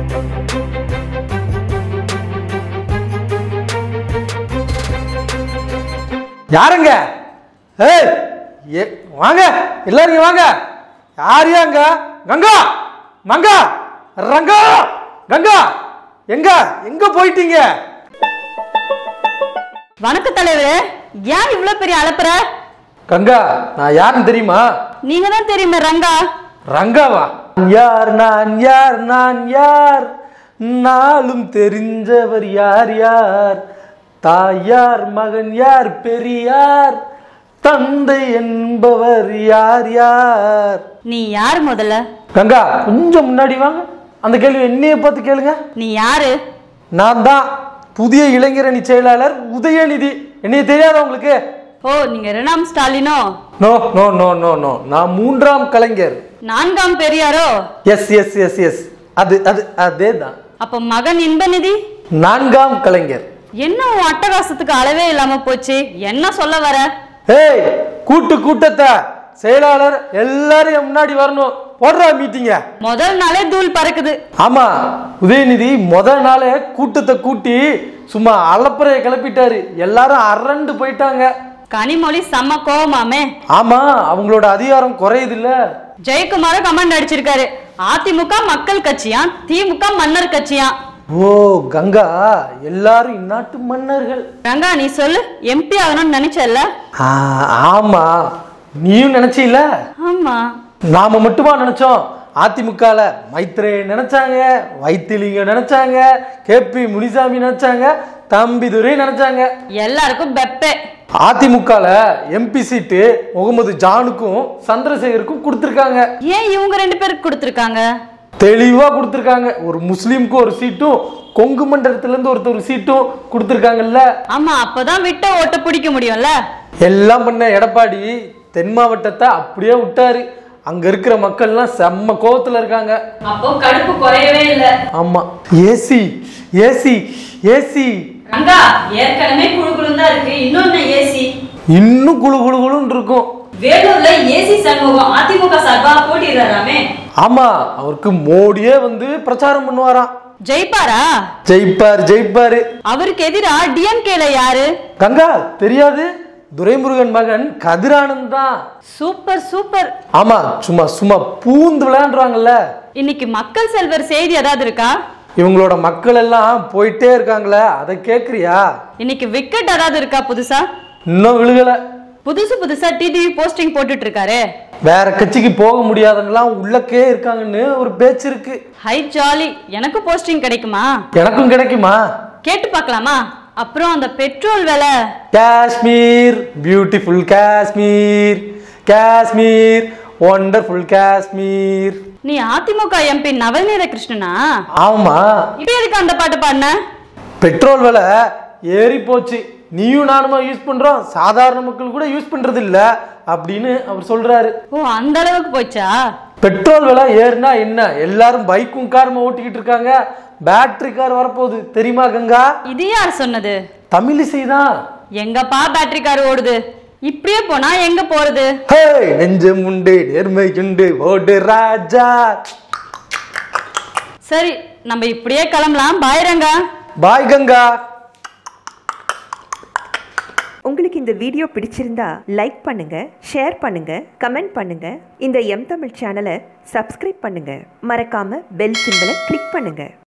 யாருங்க ஏய் ஏ வாங்க எல்லாரும் இங்க வாங்க யார் அங்க கங்கா மங்கா ரங்கா கங்கா எங்க எங்க போயிட்டீங்க வணக்க தலைவரே ஏன் இவ்ளோ பெரிய அலப்புற கங்கா நான் யாருன்னு தெரியுமா நீங்க தான் தெரியுமே ரங்கா ரங்காவா யார் நான் யார் நான் யார் நாளும் தெரிஞ்சவர் யார் யார் தாயார் மகன் யார் பெரியார் தந்தை என்பவர் யார் யார் நீ யார் முதல்ல கங்கா கொஞ்சம் முன்னாடி வாங்க அந்த கேள்வி என்னைய பார்த்து கேளுங்க நீ யாரு நான் தான் புதிய இளைஞரணி செயலாளர் உதயநிதி என்னைய தெரியாதா உங்களுக்கு ஓ நீங்க இரண்டாம் ஸ்டாலினோ no no no no no நான் மூன்றாம் கலைஞர் நான்காம் பெரியாரோ எஸ் எஸ் எஸ் எஸ் அது அது அதே தான் அப்ப மகன் இன்பநிதி நான்காம் கலைஞர் என்ன உன் அட்டகாசத்துக்கு அளவே இல்லாம போச்சு என்ன சொல்ல வர ஏய் கூட்டு கூட்டத்தை செயலாளர் எல்லாரும் என் முன்னாடி வரணும் போடுறா மீட்டிங்க முதல் நாளே தூள் பறக்குது ஆமா உதயநிதி முதல் நாளே கூட்டத்தை கூட்டி சும்மா அலப்பறைய கிளப்பிட்டாரு எல்லாரும் அரண்டு போயிட்டாங்க கனிமொழி செம்ம கோவமாமே ஆமா அவங்களோட அதிகாரம் குறையுது இல்ல ஜெயக்குமார கமெண்ட் அடிச்சிருக்காரு அதிமுக மக்கள் கட்சியா திமுக மன்னர் கட்சியா ஓ கங்கா எல்லாரும் இந்நாட்டு மன்னர்கள் ரங்கா நீ சொல்லு எம்பி ஆகணும்னு நினைச்சல ஆ, ஆமா நீயும் நினைச்சீல ஆமா நாம மட்டுமா நினைச்சோம் அதிமுகல மைத்ரே நினைச்சாங்க வைத்திலிங்கம் நினைச்சாங்க கேபி முனிசாமி நினைச்சாங்க தம்பிதுரை நினைச்சாங்க எல்லாருக்கும் பெப்பே அதிமுகல எம்பி சீட்டு முகமது ஜானுக்கும் சந்திரசேகருக்கும் கொடுத்துருக்காங்க ஏன் இவங்க ரெண்டு பேருக்கு கொடுத்துருக்காங்க தெளிவா கொடுத்துருக்காங்க ஒரு முஸ்லீமுக்கு ஒரு சீட்டும் கொங்கு மண்டலத்துல இருந்து ஒருத்தர் ஒரு சீட்டும் கொடுத்துருக்காங்கல்ல ஆமா அப்பதான் விட்ட ஓட்ட பிடிக்க முடியும்ல எல்லாம் பண்ண எடப்பாடி தென் மாவட்டத்தை அப்படியே விட்டாரு அங்க இருக்கிற மக்கள்லாம் செம்ம கோவத்துல இருக்காங்க அப்போ கடுப்பு குறையவே இல்ல ஆமா ஏசி ஏசி ஏசி ரங்கா ஏற்கனவே குழு குழு தான் இருக்கு இன்னொன்னு ஏசி இன்னும் குளு குளு குளுன்னு இருக்கும் வேலூர்ல ஏசி சண்முகம் அதிமுக சார்பா போட்டிடுறாராமே ஆமா அவருக்கு மோடியே வந்து பிரச்சாரம் பண்ணுவாராம் ஜெயிப்பாரா ஜெயிப்பார் ஜெயிப்பாரு அவருக்கு எதிரா டிஎம்கேல யாரு கங்கா தெரியாது துரைமுருகன் மகன் கதிரானந்த் தான் சூப்பர் சூப்பர் ஆமா சும்மா சும்மா பூந்து விளையாண்டுறாங்கல்ல இன்னைக்கு மக்கள் செல்வர் செய்தி ஏதாவது இருக்கா இவங்களோட மக்கள் எல்லாம் போயிட்டே இருக்காங்களே அதை கேக்குறியா இன்னைக்கு விக்கெட் ஏதாவது இருக்கா புதுசா இன்னும் விழுகல புதுசு புதுசா டிடிவி போஸ்டிங் போட்டுட்டு இருக்காரு வேற கட்சிக்கு போக முடியாதவங்கலாம் உள்ளக்கே இருக்காங்கன்னு ஒரு பேச்சு இருக்கு ஹை ஜாலி எனக்கு போஸ்டிங் கிடைக்குமா எனக்கும் கிடைக்குமா கேட்டு பார்க்கலாமா அப்புறம் அந்த பெட்ரோல் விலை காஷ்மீர் பியூட்டிஃபுல் காஷ்மீர் காஷ்மீர் ஒண்டர்ஃபுல் காஷ்மீர் நீ அதிமுக எம்பி நவநீத கிருஷ்ணனா ஆமா இப்ப எதுக்கு அந்த பாட்டு பாடின பெட்ரோல் விலை ஏறி போச்சு நீயும் நானுமா யூஸ் பண்றோம் சாதாரண மக்கள் கூட யூஸ் பண்றது இல்ல அப்படின்னு அவர் சொல்றாரு ஓ அந்த அளவுக்கு போச்சா பெட்ரோல் விலை ஏறுனா என்ன எல்லாரும் பைக்கும் காரும் ஓட்டிக்கிட்டு இருக்காங்க பேட்டரி கார் வரப்போகுது தெரியுமா கங்கா இது யார் சொன்னது தமிழிசை தான் எங்கப்பா பேட்டரி கார் ஓடுது இப்படியே போனா எங்க போறது ஹே நெஞ்சம் உண்டு நேர்மை உண்டு ஓடு ராஜா சரி நம்ம இப்படியே கிளம்பலாம் பாய் ரங்கா பாய் கங்கா உங்களுக்கு இந்த வீடியோ பிடிச்சிருந்தா லைக் பண்ணுங்க ஷேர் பண்ணுங்க கமெண்ட் பண்ணுங்க இந்த எம் தமிழ் சேனலை சப்ஸ்கிரைப் பண்ணுங்க மறக்காம பெல் சிம்பலை கிளிக் பண்ணுங்க